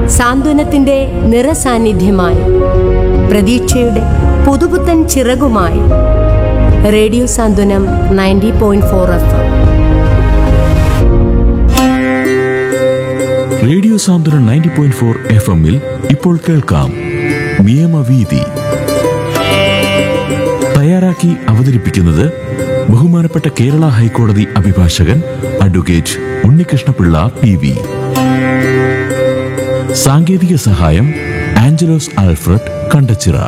സാന്ത്വനത്തിന്റെ നിറസാന്നിധ്യമായി പ്രതീക്ഷയുടെ പുതുപുത്തൻ ചിറകുമായി radio Santhwanam ninety point four F radio Santhwanam ninety point four F എമ്മിൽ ഇപ്പോൾ കേൾക്കാം നിയമവീതി തയ്യാറാക്കി അവതരിപ്പിക്കുന്നത് ബഹുമാനപ്പെട്ട കേരള ഹൈക്കോടതി അഭിഭാഷകൻ അഡ്വക്കേറ്റ് ഉണ്ണികൃഷ്ണപിള്ള പി വി സാങ്കേതിക സഹായം Angelos Alfred Kandachira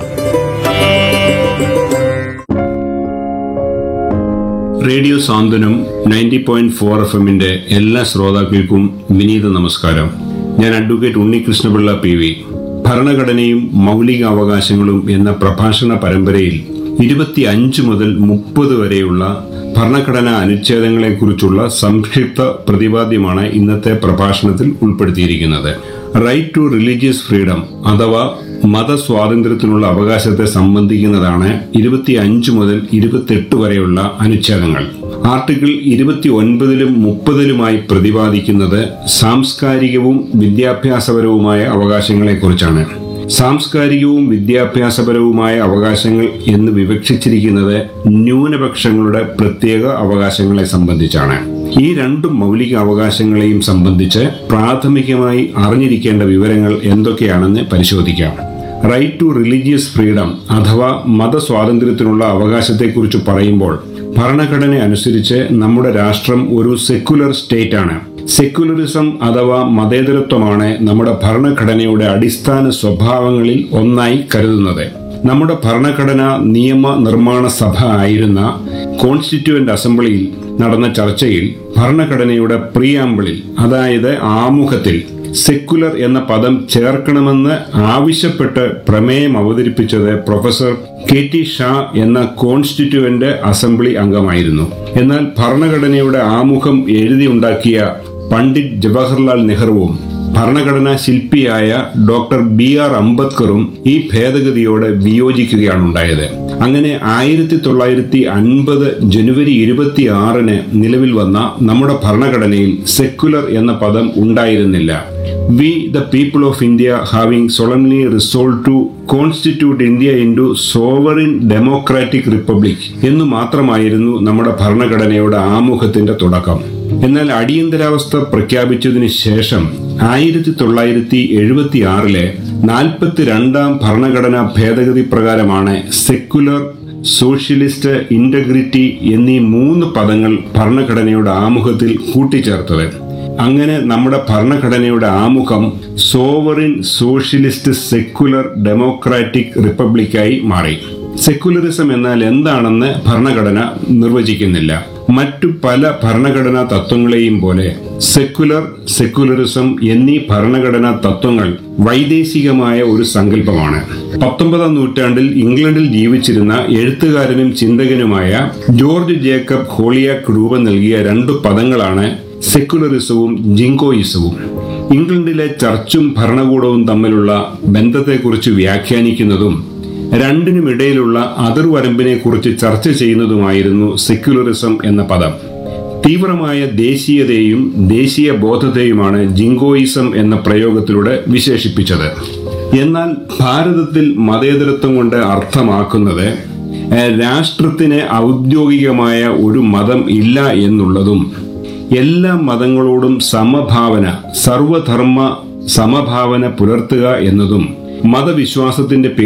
radio Santhwanam ninety point four F എമ്മിന്റെ എല്ലാ ശ്രോതാക്കൾക്കും വിനീത നമസ്കാരം ഞാൻ അഡ്വക്കേറ്റ് ഉണ്ണികൃഷ്ണപിള്ള പി വി ഭരണഘടനയും മൗലിക അവകാശങ്ങളും എന്ന പ്രഭാഷണ പരമ്പരയിൽ ഇരുപത്തി അഞ്ച് മുതൽ മുപ്പത് വരെയുള്ള ഭരണഘടനാ അനുച്ഛേദങ്ങളെക്കുറിച്ചുള്ള സംക്ഷിപ്ത പ്രതിപാദ്യമാണ് ഇന്നത്തെ പ്രഭാഷണത്തിൽ ഉൾപ്പെടുത്തിയിരിക്കുന്നത് റൈറ്റ് ടു റിലീജിയസ് ഫ്രീഡം അഥവാ മതസ്വാതന്ത്ര്യത്തിനുള്ള അവകാശത്തെ സംബന്ധിക്കുന്നതാണ് ഇരുപത്തി അഞ്ച് മുതൽ ഇരുപത്തെട്ട് വരെയുള്ള അനുച്ഛേദങ്ങൾ ആർട്ടിക്കിൾ ഇരുപത്തി ഒൻപതിലും മുപ്പതിലുമായി പ്രതിപാദിക്കുന്നത് സാംസ്കാരികവും വിദ്യാഭ്യാസപരവുമായ അവകാശങ്ങളെക്കുറിച്ചാണ് സാംസ്കാരികവും വിദ്യാഭ്യാസപരവുമായ അവകാശങ്ങൾ എന്ന് വിവക്ഷിച്ചിരിക്കുന്നത് ന്യൂനപക്ഷങ്ങളുടെ പ്രത്യേക അവകാശങ്ങളെ സംബന്ധിച്ചാണ് ഈ രണ്ട് മൗലിക അവകാശങ്ങളെയും സംബന്ധിച്ച് പ്രാഥമികമായി അറിഞ്ഞിരിക്കേണ്ട വിവരങ്ങൾ എന്തൊക്കെയാണെന്ന് പരിശോധിക്കാം റൈറ്റ് ടു റിലീജിയസ് ഫ്രീഡം അഥവാ മതസ്വാതന്ത്ര്യത്തിനുള്ള അവകാശത്തെക്കുറിച്ച് പറയുമ്പോൾ ഭരണഘടന അനുസരിച്ച് നമ്മുടെ രാഷ്ട്രം ഒരു സെക്കുലർ സ്റ്റേറ്റ് ആണ് സെക്കുലറിസം അഥവാ മതേതരത്വമാണ് നമ്മുടെ ഭരണഘടനയുടെ അടിസ്ഥാന സ്വഭാവങ്ങളിൽ ഒന്നായി കരുതുന്നത് നമ്മുടെ ഭരണഘടന നിയമ നിർമ്മാണ സഭ ആയിരുന്ന കോൺസ്റ്റിറ്റ്യൂവന്റ് അസംബ്ലിയിൽ നടന്ന ചർച്ചയിൽ ഭരണഘടനയുടെ പ്രിയാമ്പിളിൽ അതായത് ആമുഖത്തിൽ സെക്കുലർ എന്ന പദം ചേർക്കണമെന്ന് ആവശ്യപ്പെട്ട് പ്രമേയം അവതരിപ്പിച്ചത് പ്രൊഫസർ കെ ടി ഷാ എന്ന കോൺസ്റ്റിറ്റ്യൂവന്റ് അസംബ്ലി അംഗമായിരുന്നു എന്നാൽ ഭരണഘടനയുടെ ആമുഖം എഴുതിയുണ്ടാക്കിയ പണ്ഡിറ്റ് ജവഹർലാൽ നെഹ്റുവും ഭരണഘടനാ ശില്പിയായ ഡോക്ടർ ബി ആർ അംബേദ്കറും ഈ ഭേദഗതിയോട് വിയോജിക്കുകയാണുണ്ടായത് അങ്ങനെ ആയിരത്തി തൊള്ളായിരത്തി അൻപത് ജനുവരി ഇരുപത്തി ആറിന് നിലവിൽ വന്ന നമ്മുടെ ഭരണഘടനയിൽ സെക്കുലർ എന്ന പദം ഉണ്ടായിരുന്നില്ല we the people of India having solemnly resolve to constitute India into sovereign democratic republic എന്നു മാത്രമായിരുന്നു നമ്മുടെ ഭരണഘടനയുടെ ആമുഖത്തിന്റെ തുടക്കം എന്നാൽ അടിയന്തരാവസ്ഥ പ്രഖ്യാപിച്ചതിന് ശേഷം ആയിരത്തി തൊള്ളായിരത്തി എഴുപത്തി ആറിലെ നാൽപ്പത്തിരണ്ടാം ഭരണഘടനാ ഭേദഗതി പ്രകാരമാണ് സെക്കുലർ സോഷ്യലിസ്റ്റ് ഇന്റഗ്രിറ്റി എന്നീ മൂന്ന് പദങ്ങൾ ഭരണഘടനയുടെ ആമുഖത്തിൽ കൂട്ടിച്ചേർത്തത് അങ്ങനെ നമ്മുടെ ഭരണഘടനയുടെ ആമുഖം സോവറിൻ സോഷ്യലിസ്റ്റ് സെക്കുലർ ഡെമോക്രാറ്റിക് റിപ്പബ്ലിക്കായി മാറി സെക്കുലറിസം എന്നാൽ എന്താണെന്ന് ഭരണഘടന നിർവചിക്കുന്നില്ല മറ്റു പല ഭരണഘടനാ തത്വങ്ങളെയും പോലെ സെക്കുലർ സെക്കുലറിസം എന്നീ ഭരണഘടനാ തത്വങ്ങൾ വൈദേശികമായ ഒരു സങ്കല്പമാണ് പത്തൊമ്പതാം നൂറ്റാണ്ടിൽ ഇംഗ്ലണ്ടിൽ ജീവിച്ചിരുന്ന എഴുത്തുകാരനും ചിന്തകനുമായ ജോർജ് ജേക്കബ് ഹോളിയാക്ക് രൂപം നൽകിയ രണ്ടു പദങ്ങളാണ് സെക്കുലറിസവും ജിങ്കോയിസവും ഇംഗ്ലണ്ടിലെ ചർച്ചും ഭരണകൂടവും തമ്മിലുള്ള ബന്ധത്തെക്കുറിച്ച് വ്യാഖ്യാനിക്കുന്നതും രണ്ടിനുമിടയിലുള്ള അതിർവരമ്പിനെ കുറിച്ച് ചർച്ച ചെയ്യുന്നതുമായിരുന്നു സെക്യുലറിസം എന്ന പദം തീവ്രമായ ദേശീയതയും ദേശീയ ബോധത്തെയുമാണ് ജിങ്കോയിസം എന്ന പ്രയോഗത്തിലൂടെ വിശേഷിപ്പിച്ചത് എന്നാൽ ഭാരതത്തിൽ മതേതരത്വം കൊണ്ട് അർത്ഥമാക്കുന്നത് ഏഹ്, രാഷ്ട്രത്തിന് ഔദ്യോഗികമായ ഒരു മതം ഇല്ല എന്നുള്ളതും എല്ലാ മതങ്ങളോടും സമഭാവന സർവധർമ്മ സമഭാവന പുലർത്തുക എന്നതും മതവിശ്വാസത്തിന്റെ പേരിൽ